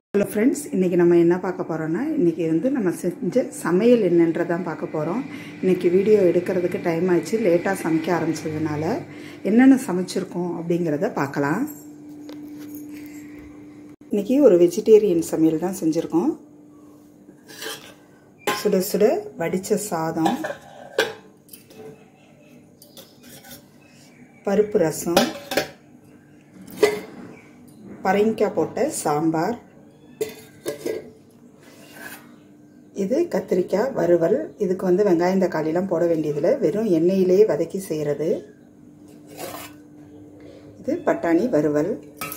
hello friends இன்றைக்கி நம்ம என்ன பார்க்க போகிறோன்னா இன்றைக்கி வந்து நம்ம செஞ்ச சமையல் என்னன்றதான் பார்க்க போகிறோம் இன்றைக்கி வீடியோ எடுக்கிறதுக்கு டைம் ஆயிடுச்சு லேட்டாக சமைக்க ஆரம்பிச்சதுனால என்னென்ன சமைச்சிருக்கோம் அப்படிங்கிறத பார்க்கலாம் இன்றைக்கி ஒரு வெஜிடேரியன் சமையல் தான் செஞ்சுருக்கோம் சுட சுட வடித்த சாதம் பருப்பு ரசம் பரங்கிக்காய் போட்ட சாம்பார் இது கத்திரிக்காய் வறுவல் இதுக்கு வந்து வெங்காயம் தக்காளிலாம் போட வேண்டியதில்லை வெறும் எண்ணெயிலே வதக்கி செய்கிறது இது பட்டாணி வறுவல்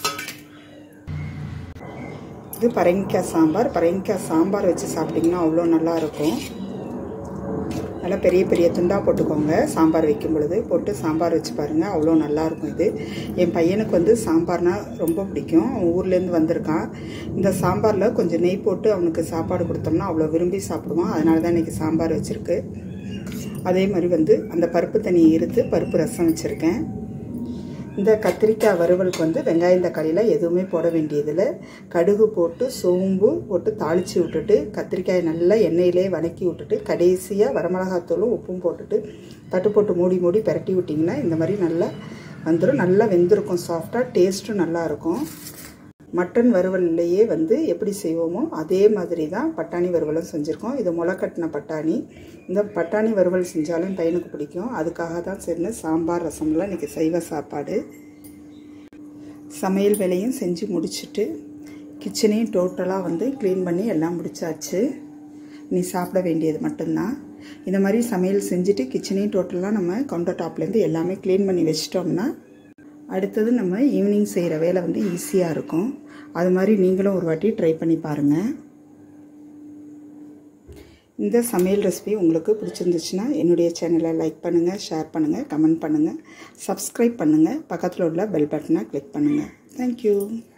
இது பரங்கிக்காய் சாம்பார் பரங்கிக்காய் சாம்பார் வச்சு சாப்பிட்டிங்கன்னா அவ்வளோ நல்லா இருக்கும் நல்லா பெரிய பெரிய துண்டாக போட்டுக்கோங்க சாம்பார் வைக்கும் பொழுது போட்டு சாம்பார் வச்சு பாருங்கள் அவ்வளோ நல்லாயிருக்கும் இது என் பையனுக்கு வந்து சாம்பார்னால் ரொம்ப பிடிக்கும் அவன் ஊர்லேருந்து வந்திருக்கான் இந்த சாம்பாரில் கொஞ்சம் நெய் போட்டு அவனுக்கு சாப்பாடு கொடுத்தோம்னா அவ்வளோ விரும்பி சாப்பிடுவான் அதனால தான் இன்றைக்கி சாம்பார் வச்சுருக்கு அதே மாதிரி வந்து அந்த பருப்பு தண்ணியை இருத்து பருப்பு ரசம் வச்சுருக்கேன் இந்த கத்திரிக்காய் வறுவலுக்கு வந்து வெங்காயம் தக்காளியில் எதுவுமே போட வேண்டியதில்லை கடுகு போட்டு சோம்பு போட்டு தாளித்து விட்டுட்டு கத்திரிக்காயை நல்லா எண்ணெயிலே வதக்கி விட்டுட்டு கடைசியாக வரமிளகாத்தூளும் உப்பும் போட்டுட்டு தட்டு போட்டு மூடி மூடி பரட்டி விட்டிங்கன்னா இந்த மாதிரி நல்லா வந்துடும் நல்லா வெந்திருக்கும் சாஃப்டாக டேஸ்ட்டும் நல்லாயிருக்கும் மட்டன் வறுவல்லையே வந்து எப்படி செய்வோமோ அதே மாதிரி தான் பட்டாணி வறுவலும் செஞ்சுருக்கோம் இது முளைக்கட்டின பட்டாணி இந்த பட்டாணி வறுவல் செஞ்சாலும் பையனுக்கு பிடிக்கும் அதுக்காக தான் சரின்னு சாம்பார் ரசம்லாம் இன்றைக்கி சைவ சாப்பாடு சமையல் வேலையும் செஞ்சு முடிச்சுட்டு கிச்சனையும் டோட்டலாக வந்து க்ளீன் பண்ணி எல்லாம் முடிச்சாச்சு நீ சாப்பிட வேண்டியது மட்டும்தான் இந்த மாதிரி சமையல் செஞ்சுட்டு கிச்சனையும் டோட்டலாக நம்ம கவுண்டர் டாப்லேருந்து எல்லாமே க்ளீன் பண்ணி வச்சிட்டோம்னா அடுத்தது நம்ம ஈவினிங் செய்கிற வேலை வந்து ஈஸியாக இருக்கும் அது மாதிரி நீங்களும் ஒரு வாட்டி ட்ரை பண்ணி பாருங்கள் இந்த சமையல் ரெசிபி உங்களுக்கு பிடிச்சிருந்துச்சுன்னா என்னுடைய சேனலை லைக் பண்ணுங்கள் ஷேர் பண்ணுங்கள் கமெண்ட் பண்ணுங்கள் சப்ஸ்கிரைப் பண்ணுங்கள் பக்கத்தில் உள்ள பெல் பட்டனை கிளிக் பண்ணுங்கள் தேங்க்யூ